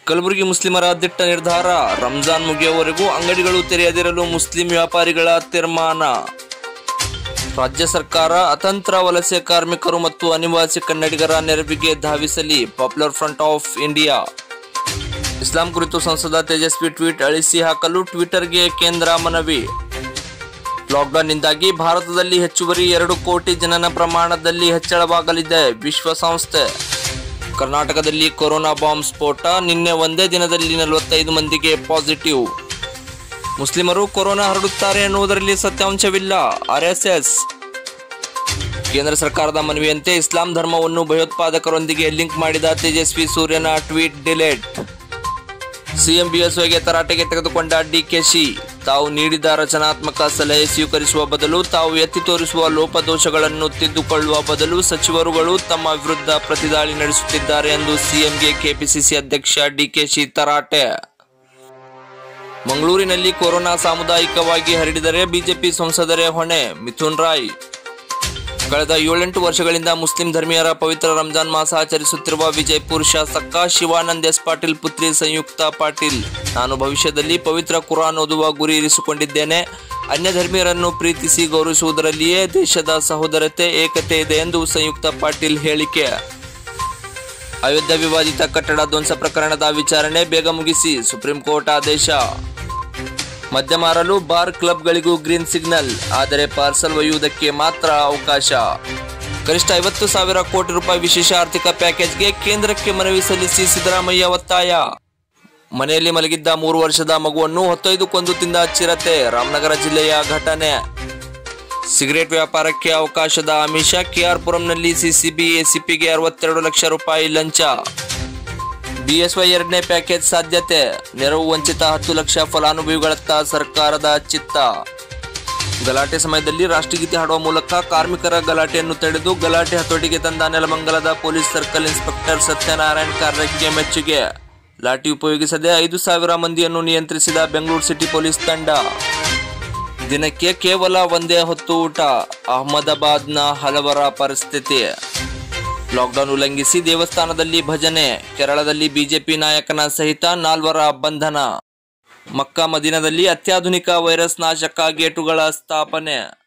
ಕಲಬುರಗಿ ಮುಸ್ಲಿಮರ ದಿಟ್ಟ ನಿರ್ಧಾರ ರಂಜಾನ್ ಮುಗಿಯುವವರೆಗೂ ಅಂಗಡಿಗಳು ತೆರೆಯದಿರಲು ಮುಸ್ಲಿಂ ವ್ಯಾಪಾರಿಗಳ ತೀರ್ಮಾನ ರಾಜ್ಯ ಸರ್ಕಾರ ಅತಂತ್ರ ವಲಸೆ ಕಾರ್ಮಿಕರು ಮತ್ತು ಅನಿವಾಸಿ ಕನ್ನಡಿಗರ ನೆರವಿಗೆ ಧಾವಿಸಲಿ ಪಾಪ್ಯುಲರ್ ಫ್ರಂಟ್ ಆಫ್ ಇಂಡಿಯಾ ಇಸ್ಲಾಂ ಕುರಿತು ಸಂಸದ ತೇಜಸ್ವಿ ಟ್ವೀಟ್ ಅಳಿಸಿ ಹಾಕಲು ಟ್ವಿಟರ್ಗೆ ಕೇಂದ್ರ ಮನವಿ ಲಾಕ್ಡೌನ್ನಿಂದಾಗಿ ಭಾರತದಲ್ಲಿ ಹೆಚ್ಚುವರಿ ಎರಡು ಕೋಟಿ ಜನನ ಪ್ರಮಾಣದಲ್ಲಿ ಹೆಚ್ಚಳವಾಗಲಿದೆ ವಿಶ್ವಸಂಸ್ಥೆ ಕರ್ನಾಟಕದಲ್ಲಿ ಕೊರೋನಾ ಬಾಂಬ್ ಸ್ಫೋಟ ನಿನ್ನೆ ಒಂದೇ ದಿನದಲ್ಲಿ ನಲವತ್ತೈದು ಮಂದಿಗೆ ಪಾಸಿಟಿವ್ ಮುಸ್ಲಿಮರು ಕೊರೋನಾ ಹರಡುತ್ತಾರೆ ಎನ್ನುವುದರಲ್ಲಿ ಸತ್ಯಾಂಶವಿಲ್ಲ ಆರ್ಎಸ್ಎಸ್ ಕೇಂದ್ರ ಸರ್ಕಾರದ ಮನವಿಯಂತೆ ಇಸ್ಲಾಂ ಧರ್ಮವನ್ನು ಭಯೋತ್ಪಾದಕರೊಂದಿಗೆ ಲಿಂಕ್ ಮಾಡಿದ ತೇಜಸ್ವಿ ಸೂರ್ಯನ ಟ್ವೀಟ್ ಡಿಲೇಟ್ ಸಿಎಂ ಬಿಎಸ್ವೈಗೆ ತರಾಟೆಗೆ ತೆಗೆದುಕೊಂಡ ಡಿಕೆಶಿ ತಾವು ನೀಡಿದ ರಚನಾತ್ಮಕ ಸಲಹೆ ಸ್ವೀಕರಿಸುವ ಬದಲು ತಾವು ಎತ್ತಿ ತೋರಿಸುವ ಲೋಪದೋಷಗಳನ್ನು ತಿದ್ದುಕೊಳ್ಳುವ ಬದಲು ಸಚಿವರುಗಳು ತಮ್ಮ ವಿರುದ್ಧ ಪ್ರತಿದಾಳಿ ನಡೆಸುತ್ತಿದ್ದಾರೆ ಎಂದು ಸಿಎಂಗೆ ಕೆಪಿಸಿಸಿ ಅಧ್ಯಕ್ಷ ಡಿಕೆಶಿ ತರಾಟೆ ಮಂಗಳೂರಿನಲ್ಲಿ ಕೊರೋನಾ ಸಾಮುದಾಯಿಕವಾಗಿ ಹರಡಿದರೆ ಬಿಜೆಪಿ ಸಂಸದರೇ ಹೊಣೆ ಮಿಥುನ್ ರಾಯ್ ಕಳೆದ ಏಳೆಂಟು ವರ್ಷಗಳಿಂದ ಮುಸ್ಲಿಂ ಧರ್ಮೀಯರ ಪವಿತ್ರ ರಂಜಾನ್ ಮಾಸ ಆಚರಿಸುತ್ತಿರುವ ವಿಜಯಪುರ ಶಾಸಕ ಶಿವಾನಂದ್ ಎಸ್ ಪಾಟೀಲ್ ಪುತ್ರಿ ಸಂಯುಕ್ತ ಪಾಟೀಲ್ ನಾನು ಭವಿಷ್ಯದಲ್ಲಿ ಪವಿತ್ರ ಕುರಾನ್ ಓದುವ ಗುರಿ ಇರಿಸಿಕೊಂಡಿದ್ದೇನೆ ಅನ್ಯ ಧರ್ಮೀಯರನ್ನು ಪ್ರೀತಿಸಿ ಗೌರವಿಸುವುದರಲ್ಲಿಯೇ ದೇಶದ ಸಹೋದರತೆ ಏಕತೆ ಇದೆ ಎಂದು ಸಂಯುಕ್ತ ಪಾಟೀಲ್ ಹೇಳಿಕೆ ಅಯೋಧ್ಯ ವಿವಾದಿತ ಕಟ್ಟಡ ಧ್ವಂಸ ಪ್ರಕರಣದ ವಿಚಾರಣೆ ಬೇಗ ಮುಗಿಸಿ ಸುಪ್ರೀಂ ಕೋರ್ಟ್ ಆದೇಶ ಮದ್ಯ ಮಾರಲು ಬಾರ್ ಕ್ಲಬ್ಗಳಿಗೂ ಗ್ರೀನ್ ಸಿಗ್ನಲ್ ಆದರೆ ಪಾರ್ಸಲ್ ಒಯ್ಯುವುದಕ್ಕೆ ಮಾತ್ರ ಅವಕಾಶ ಗರಿಷ್ಠ ಐವತ್ತು ಸಾವಿರ ಕೋಟಿ ರೂಪಾಯಿ ವಿಶೇಷ ಆರ್ಥಿಕ ಪ್ಯಾಕೇಜ್ಗೆ ಕೇಂದ್ರಕ್ಕೆ ಮನವಿ ಸಲ್ಲಿಸಿ ಸಿದ್ದರಾಮಯ್ಯ ಒತ್ತಾಯ ಮನೆಯಲ್ಲಿ ಮಲಗಿದ್ದ ಮೂರು ವರ್ಷದ ಮಗುವನ್ನು ಹೊತ್ತೊಯ್ದು ಕೊಂದು ತಿಂದ ಚಿರತೆ ರಾಮನಗರ ಜಿಲ್ಲೆಯ ಘಟನೆ ಸಿಗರೇಟ್ ವ್ಯಾಪಾರಕ್ಕೆ ಅವಕಾಶದ ಆಮಿಷ ಕೆಆರ್ ಪುರಂನಲ್ಲಿ ಸಿಸಿಬಿ ಎಸಿಪಿಗೆ ಅರವತ್ತೆರಡು ಲಕ್ಷ ರೂಪಾಯಿ ಲಂಚ ಬಿಎಸ್ವೈ ಎರಡನೇ ಪ್ಯಾಕೇಜ್ ಸಾಧ್ಯತೆ ನೆರವು ವಂಚಿತ ಹತ್ತು ಲಕ್ಷ ಫಲಾನುಭವಿಗಳತ್ತ ಸರ್ಕಾರದ ಚಿತ್ತ ಗಲಾಟೆ ಸಮಯದಲ್ಲಿ ರಾಷ್ಟ್ರಗೀತೆ ಹಾಡುವ ಮೂಲಕ ಕಾರ್ಮಿಕರ ಗಲಾಟೆಯನ್ನು ತಡೆದು ಗಲಾಟೆ ಹತೋಟಿಗೆ ತಂದ ನೆಲಮಂಗಲದ ಪೊಲೀಸ್ ಸರ್ಕಲ್ ಇನ್ಸ್ಪೆಕ್ಟರ್ ಸತ್ಯನಾರಾಯಣ್ ಕಾರ್ಯಕ್ಕೆ ಮೆಚ್ಚುಗೆ ಲಾಠಿ ಉಪಯೋಗಿಸದೆ ಐದು ಸಾವಿರ ಮಂದಿಯನ್ನು ನಿಯಂತ್ರಿಸಿದ ಬೆಂಗಳೂರು ಸಿಟಿ ಪೊಲೀಸ್ ತಂಡ ದಿನಕ್ಕೆ ಕೇವಲ ಒಂದೇ ಹೊತ್ತು ಊಟ ಅಹಮದಾಬಾದ್ನ ಹಲವರ ಪರಿಸ್ಥಿತಿ ಲಾಕ್ಡೌನ್ ಉಲ್ಲಂಘಿಸಿ ದೇವಸ್ಥಾನದಲ್ಲಿ ಭಜನೆ ಕೇರಳದಲ್ಲಿ ಬಿಜೆಪಿ ನಾಯಕನ ಸಹಿತ ನಾಲ್ವರ ಬಂಧನ ಮಕ್ಕಾ ಮದೀನದಲ್ಲಿ ಅತ್ಯಾಧುನಿಕ ವೈರಸ್ ನಾಶಕ ಗೇಟುಗಳ ಸ್ಥಾಪನೆ